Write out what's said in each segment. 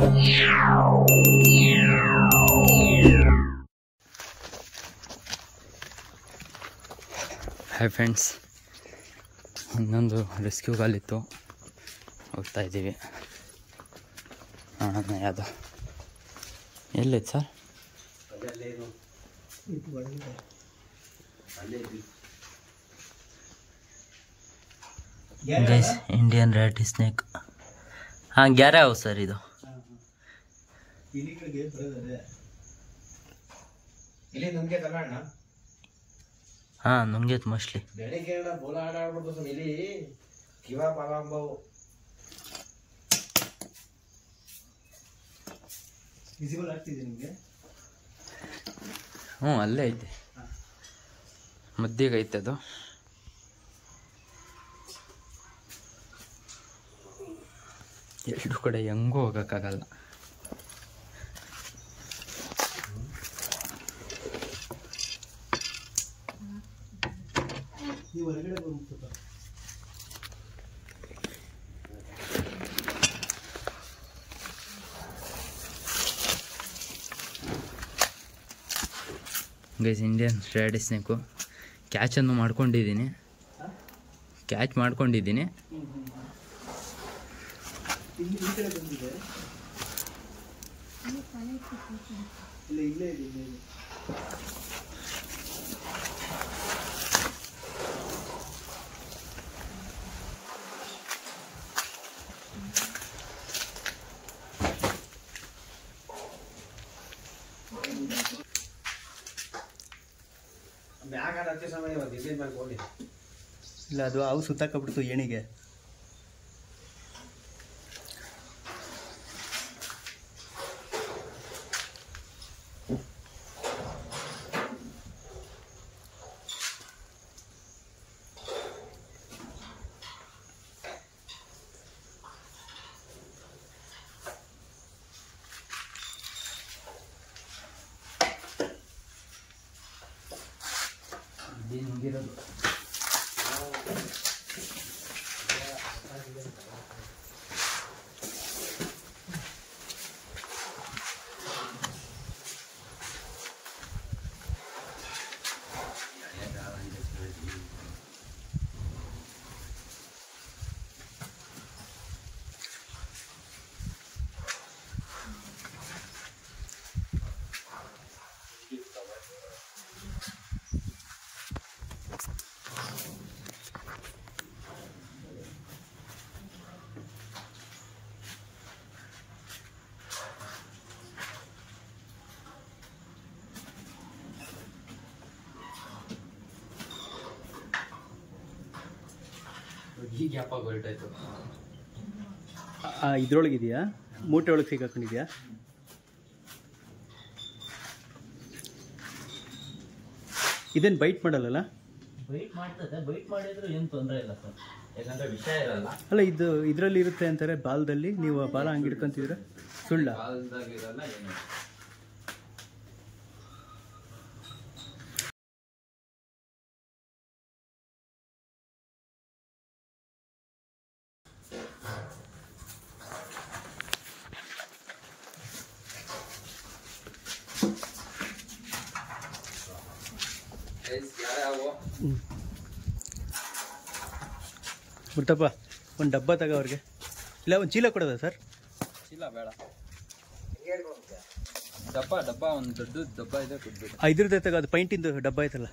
hi friends ಇನ್ನೊಂದು rescue call ಇತ್ತು ಹೋಗ್ತಾ ಇದ್ದೀವಿ ನೋಡೋಣ ಯಾವುದು ಎಲ್ಲಿತ್ತು sir guys Indian rat snake ಹಾಂ ಗ್ಯಾರೆ ಹೌಸ್ ಸರ್ ಇದು ಇಲಿಗಳಿಗೆ ಬರೋದೇ ಇಲ್ಲಿ ನಮ್ಗೆ ತಗೋಣ ಹಾಂ ನುಂಗೈತೆ ಮೋಸ್ಟ್ಲಿ ಬೆಳಿಗ್ಗೆ ಬೋಲ ಆಡ ಆಡ್ಬಿಡ್ತು ಸ್ವಾಮಿ ಇಲ್ಲಿ ಕಿವ ಪಾಲ ಅಂಬವು ವಿಸಿಬಲ್ ಆಗ್ತಿದೆ ನಿಮಗೆ ಹ್ಞೂ ಅಲ್ಲೇ ಐತೆ ಮದ್ದಿಗೆ ಐತೆ ಅದು ಎರಡು ಕಡೆ ಹೆಂಗೂ ಹೋಗೋಕ್ಕಾಗಲ್ಲ ನೀವು ಹೊರಗಡೆ ಬಂದ್ಬಿಟ್ಟು ಗೈಸ್ ಇಂಡಿಯನ್ ರೆಡ್ ಸ್ನೇಕು ಕ್ಯಾಚನ್ನು ಮಾಡ್ಕೊಂಡಿದ್ದೀನಿ ಕ್ಯಾಚ್ ಮಾಡ್ಕೊಂಡಿದ್ದೀನಿ ಇಲ್ಲಿ ಈ ಕಡೆ ಬಂದಿದೆ ಇಲ್ಲ ಇಲ್ಲೇ ಇದೆ ಇಲ್ಲೇ ಇದೆ ಮ್ಯಾಗ ಹತ್ತಿ ಸಮಯ ಒಂದು ಇಲ್ಲಿಂದ ಮೇಲೆ ಹೋಗಿ ಇಲ್ಲ ಅದು ಅವು ಸುತ್ತಾಕಬಿಡ್ತು ಏಣಿಗೆ ಈ ಗ್ಯಾಪಾಗಿ ಹೊರಟಾಯ್ತು ಇದ್ರೊಳಗಿದೆಯಾ ಮೂಟೆ ಒಳಗೆ ಸಿಗಾಕೊಂಡಿದ್ಯಾ ಇದೇನು ಬೈಟ್ ಮಾಡಲ್ಲಲ್ಲ ಬೈಟ್ ಮಾಡ್ತದೆ ಬೈಟ್ ಮಾಡಿದ್ರು ಏನು ತೊಂದರೆ ಇಲ್ಲ ಸರ್ ಯಾಕಂದ್ರೆ ವಿಷಯ ಇರಲ್ಲ ಅಲ್ಲ ಇದು ಇದರಲ್ಲಿ ಇರುತ್ತೆ ಅಂತಾರೆ ಬಾಲದಲ್ಲಿ ನೀವು ಬಾಲ ಹಂಗೆ ಹಿಡ್ಕೊಂತಿದ್ರೆ ಸುಳ್ಳ ಕಾಲ್ದಾಗಿರಲ್ಲ ಏನು ಬಿಟ್ಟಪ್ಪ ಒಂದು ಡಬ್ಬ ತಗೋ ಅವ್ರಿಗೆ ಇಲ್ಲ ಒಂದು ಚೀಲ ಕೊಡೋದಾ ಸರ್ ಇಲ್ಲ ಬೇಡ ಡಬ್ಬ ಡಬ್ಬ ಒಂದು ದೊಡ್ಡ ಡಬ್ಬ ಇದೆ ಕೊಟ್ಬಿಡು ಆ, ಇದ್ರದ್ದೇ ತಗೋ ಅದು ಪೈಂಟಿಂದು ಡಬ್ಬ ಐತಲ್ಲ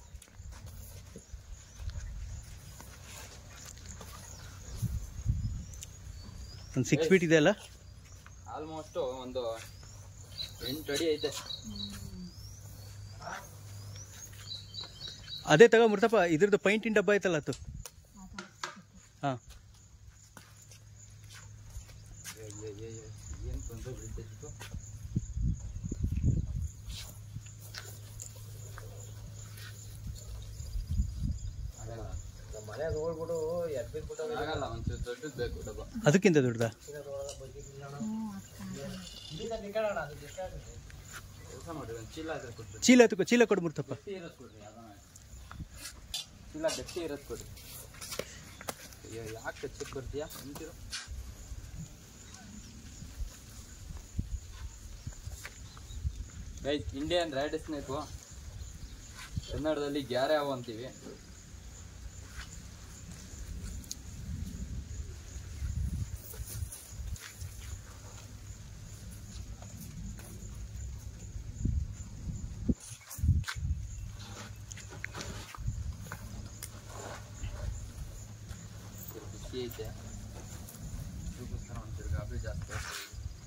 ಒಂದು ಸಿಕ್ಸ್ ಫೀಟ್ ಇದೆ ಅಲ್ಲ ಆಲ್ಮೋಸ್ಟ್ ಒಂದು ಎಂಟು ಅಡಿ ಐತೆ ಅದೇ ತಗೋ ಮುರ್ತಪ್ಪ ಇದ್ರದ್ದು ಪೈಂಟಿನ ಡಬ್ಬ ಐತಲ್ಲ ಅದು ಹಾಂ ಏನು ತೊಂದರೆ ಬೀಳ್ತಿತ್ತು ಮನೆಯಾಗ ಹೋಗ್ಬಿಡು ಎದ್ಬಿಟ್ಟು ಆಗಲ್ಲ ಒಂಚೂರು ದೊಡ್ಡದು ಬೇಕು ಡಬ್ಬ ಅದಕ್ಕಿಂತ ದೊಡ್ಡದ ಕೆಲಸ ಮಾಡಿ ಒಂದು ಚೀಲ ಆದ್ರೆ ಕೊಟ್ಬಿಡಿ ಚೀಲ ತಗೋ ಚೀಲ ಕೊಡು ಮುರ್ತಪ್ಪ ಗಟ್ಟಿ ಇರೋದು ಕೊಡ್ರಿ ಯಾವ್ದಾನ ಚೀಲ ಗಟ್ಟಿ ಇರೋದು ಕೊಡ್ರಿ ಅಯ್ಯೋ ಯಾಕೆ ಚೆಕ್ ಬರ್ತೀಯಾ ಅಂತೀರು ಗೈಸ್ ಇಂಡಿಯನ್ ರ್ಯಾಡ್ ಸ್ನೇಕು ಕನ್ನಡದಲ್ಲಿ ಗ್ಯಾರೆ ಹಾವು ಅಂತೀವಿ ಬಿಸಿ ಐತೆ ಅದಕ್ಕೋಸ್ಕರ ಒಂಚೂರು ಗಾಬರಿ ಜಾಸ್ತಿ ಆಗ್ತದೆ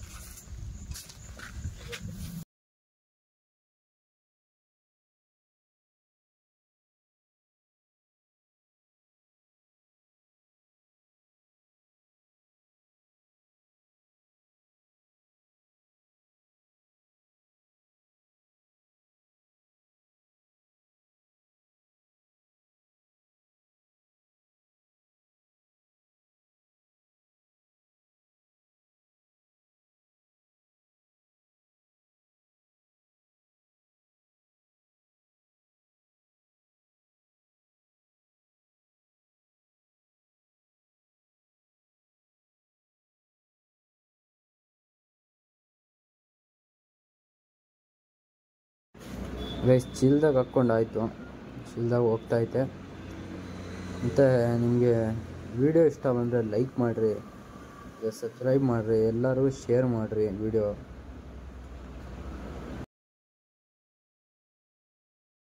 ಗೈಸ್ ಚೀಲ್ದಾಗ ಹಾಕ್ಕೊಂಡಾಯ್ತು ಚೀಲ್ದಾಗ ಹೋಗ್ತೈತೆ ಮತ್ತು ನಿಮಗೆ ವಿಡಿಯೋ ಇಷ್ಟ ಬಂದರೆ ಲೈಕ್ ಮಾಡಿರಿ ಸಬ್ಸ್ಕ್ರೈಬ್ ಮಾಡಿರಿ ಎಲ್ಲರಿಗೂ ಶೇರ್ ಮಾಡಿರಿ ವಿಡಿಯೋ